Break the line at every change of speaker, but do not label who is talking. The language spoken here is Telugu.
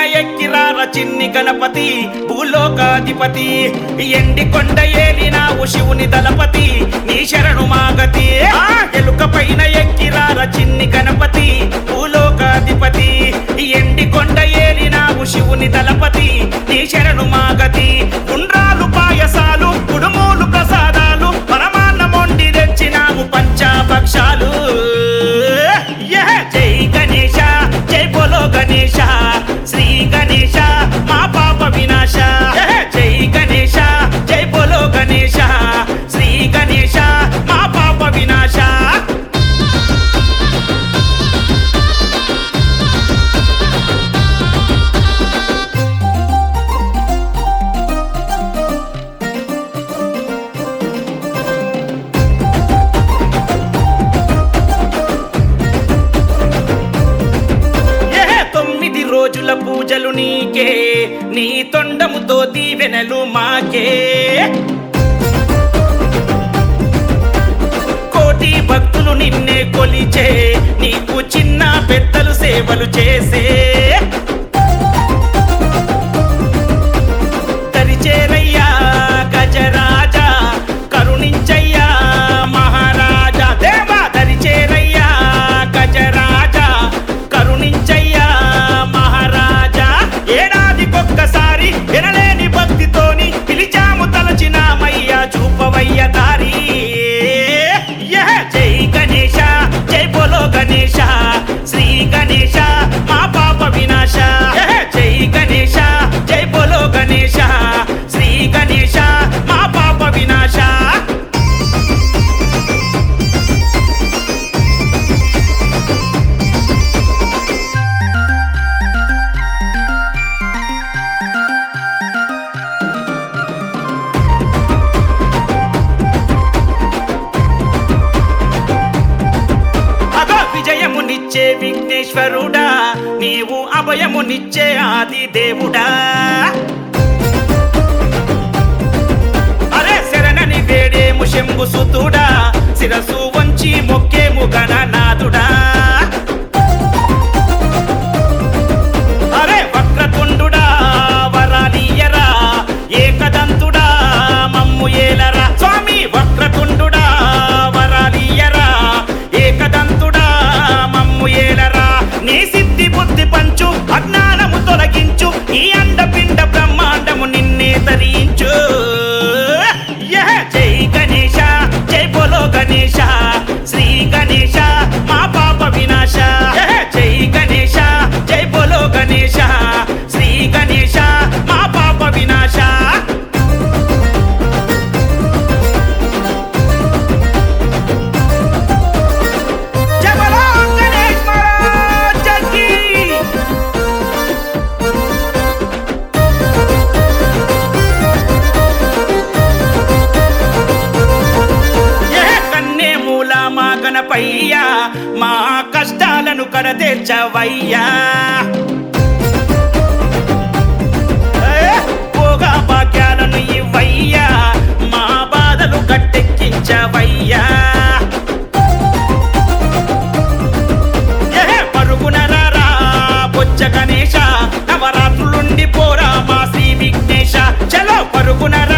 ఎక్కిరార చిన్ని గణపతి భూలోకాధిపతి ఎండి కొండ ఏలినావు శివుని దళపతి నీ శరణు మాగతి ఆ ఎలుక పైన ఎక్కిరార చిన్ని గణపతి భూలోకాధిపతి ఎండి కొండ ఏలినావు శివుని దళపతి నీ శరణు మాగతి ఉండ్రాలు పాయసాలు కుడుమూలు ప్రసాదాలు పరమాన్నమొండి తెచ్చినాము పంచాభక్షాలు యహ! జై గణేశ జై బోలో గణేశ శ్రీ గణేశ మా పాప వినాశ యహ! జై గణేశ జై బోలో గణేశ శ్రీ గణేశ మా పాప వినాశ ఏ తొమ్మిది రోజుల పూజలు నీకే నీ తొండముతో దీవెనలు మాకే కోటి భక్తులు నిన్నే కొలిచే నీకు చిన్న పెద్దలు సేవలు చేసే దరిచేరయ్యా గజరాజా కరుణించయ్యా మహారాజా దేవా దరిచేరయ్యా గజరాజా కరుణించయ్యా మహారాజా ఏడాదికొక్కసారి వినలేని భక్తితోని పిలిచాము తలచినామయ్యా చూపవయ్య దారి యహ! జై గణేశ జై బోలో గణేశ శ్రీ గణేశ మా పాప వినాశ యహ! జై గణేశ జై బోలో గణేశ శ్రీ గణేశ మా పాప వినాశ అగో విజయమునిచ్చే విఘ్నేశ్వరుడా నీవు అభయమునిచ్చే ఆది దేవుడా అరే శరణని వేడేము శంభు సుతుడా శిరసు వంచి మొక్కేము గణనాథుడా అరే వక్రతుండుడా వరాలియరా ఏకదంతుడా మమ్ము ఏలరా స్వామి వక్రతుండుడా వరాలియరా ఏకదంతుడా మమ్ము ఏలరా నీ సిద్ధి బుద్ధి పంచు అజ్ఞానము తొలగించు ఈ అండపిండ బ్రహ్మాండము నిన్నే తరించు యహ! జై గణేశ జై బోలో గణేశ శ్రీ గణేశ మా పాప వినాశ యహ! జై గణేశ జై బోలో గణేశ శ్రీ గణేశ మా పాప వినాశ జై బోలో గణేష్ మహారాజ్ కీ! ఏ కన్నే మూల మా గణపయ్యా మా కష్టాలను కడతీర్చవయ్యా ఏ, పోగా భాగ్యాలను ఇవ్వయ్యా మా బాధలు గట్టెక్కించవయ్యా ఏ, పరుగున రారా బొచ్చ గణేశ నవరాత్రులుండి పోరా మా శ్రీ విఘ్నేశ చలో పరుగున